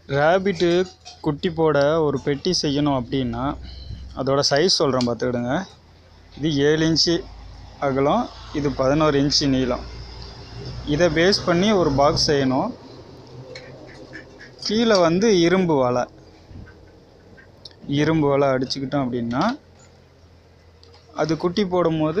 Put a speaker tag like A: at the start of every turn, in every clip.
A: rabbit குட்டி போட ஒரு பெட்டி செய்யணும் அப்படின்னா அதோட சைஸ் சொல்கிறேன் பார்த்துக்கிடுங்க இது ஏழு இன்ச்சு அகலம் இது பதினோரு இன்ச்சு நீளம் இதை பேஸ் பண்ணி ஒரு பாக்ஸ் செய்யணும் கீழே வந்து இரும்பு வலை இரும்பு வலை அடிச்சுக்கிட்டோம் அப்படின்னா அது குட்டி போடும்போது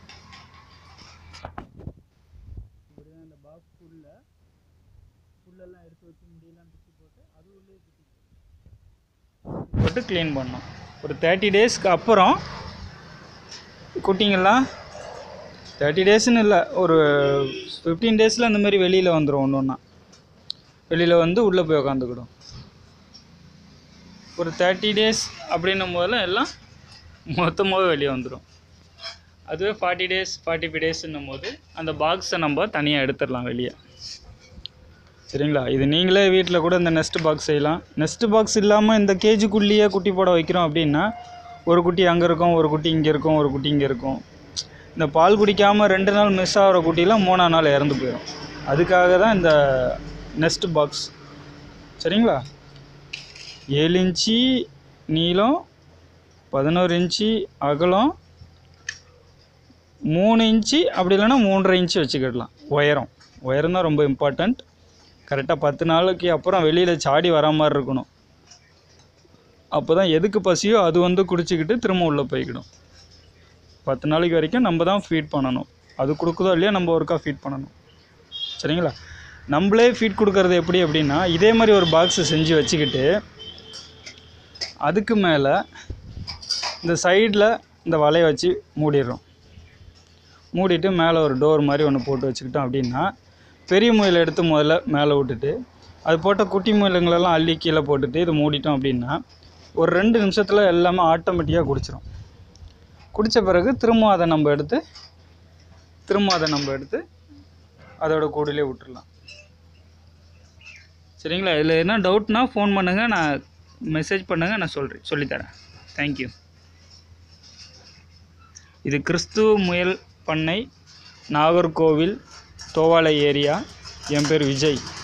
A: அந்த பாக்ஸ்க்குள்ள புல்லெல்லாம் எடுத்து வச்சு முடியெல்லாம் பிச்சு போட்டு அது உள்ளே குட்டி போட்டு க்ளீன் பண்ணோம் ஒரு தேர்ட்டி டேஸ்க்கு அப்புறம் குட்டிங்கெல்லாம் தேர்ட்டி டேஸ்னு இல்லை ஒரு ஃபிஃப்டீன் டேஸில் அந்த மாதிரி வெளியில் வந்துடும் ஒன்று ஒன்றா வெளியில் வந்து உள்ளே போய் உக்காந்துக்கிடும் ஒரு தேர்ட்டி டேஸ் அப்படின்னும் போதெல்லாம் எல்லாம் மொத்தமாகவே வெளியே வந்துடும் அதுவே ஃபார்ட்டி டேஸ் ஃபார்ட்டி ஃபைவ் டேஸ்ன்னும் போது அந்த பாக்ஸை நம்ம தனியாக எடுத்துடலாம் வெளியே சரிங்களா இது நீங்களே வீட்டில் கூட இந்த நெஸ்ட் பாக்ஸ் செய்யலாம் நெஸ்ட் பாக்ஸ் இல்லாமல் இந்த கேஜுக்குள்ளேயே குட்டி போட வைக்கிறோம் அப்படின்னா ஒரு குட்டி அங்கே இருக்கும் ஒரு குட்டி இங்கே இருக்கும் ஒரு குட்டி இங்கே இருக்கும் இந்த பால் குடிக்காமல் ரெண்டு நாள் மிஸ் ஆகிற குட்டிலாம் மூணாம் நாள் இறந்து போயிடும் அதுக்காக தான் இந்த நெஸ்ட் பாக்ஸ் சரிங்களா ஏழு இன்ச்சு நீளம் பதினோரு இன்ச்சு அகலம் மூணு இன்ச்சு அப்படி இல்லைன்னா மூன்றரை இன்ச்சு வச்சுக்கிடலாம் உயரம் உயரம் தான் ரொம்ப இம்பார்ட்டண்ட் கரெக்டாக பத்து நாளைக்கு அப்புறம் வெளியில் சாடி வர மாதிரி இருக்கணும் அப்போ தான் எதுக்கு பசியோ அது வந்து குடிச்சிக்கிட்டு திரும்ப உள்ளே போய்க்கிடும் பத்து நாளைக்கு வரைக்கும் நம்ம தான் ஃபீட் பண்ணணும் அது கொடுக்குதோ இல்லையா நம்ம ஒருக்கா ஃபீட் பண்ணணும் சரிங்களா நம்மளே ஃபீட் கொடுக்கறது எப்படி அப்படின்னா இதே மாதிரி ஒரு பாக்ஸை செஞ்சு வச்சுக்கிட்டு அதுக்கு மேலே இந்த சைடில் இந்த வலையை வச்சு மூடிடுறோம் மூடிட்டு மேலே ஒரு டோர் மாதிரி ஒன்று போட்டு வச்சுக்கிட்டோம் அப்படின்னா பெரிய முயல் எடுத்து முதல்ல மேலே விட்டுட்டு அது போட்ட குட்டி முயலுங்களெல்லாம் அள்ளி கீழே போட்டுட்டு இதை மூடிட்டோம் அப்படின்னா ஒரு ரெண்டு நிமிஷத்தில் எல்லாமே ஆட்டோமேட்டிக்காக குடிச்சிரும் குடித்த பிறகு திரும்ப அதை நம்ம எடுத்து திரும்ப அதை நம்ம எடுத்து அதோட கூடையிலே விட்டுறலாம் சரிங்களா இதில் என்ன டவுட்னா ஃபோன் பண்ணுங்கள் நான் மெசேஜ் பண்ணுங்கள் நான் சொல்கிறேன் சொல்லித்தரேன் தேங்க்யூ இது கிறிஸ்துவ முயல் பண்ணை நாகர்கோவில் தோவாளை ஏரியா என் பேர் விஜய்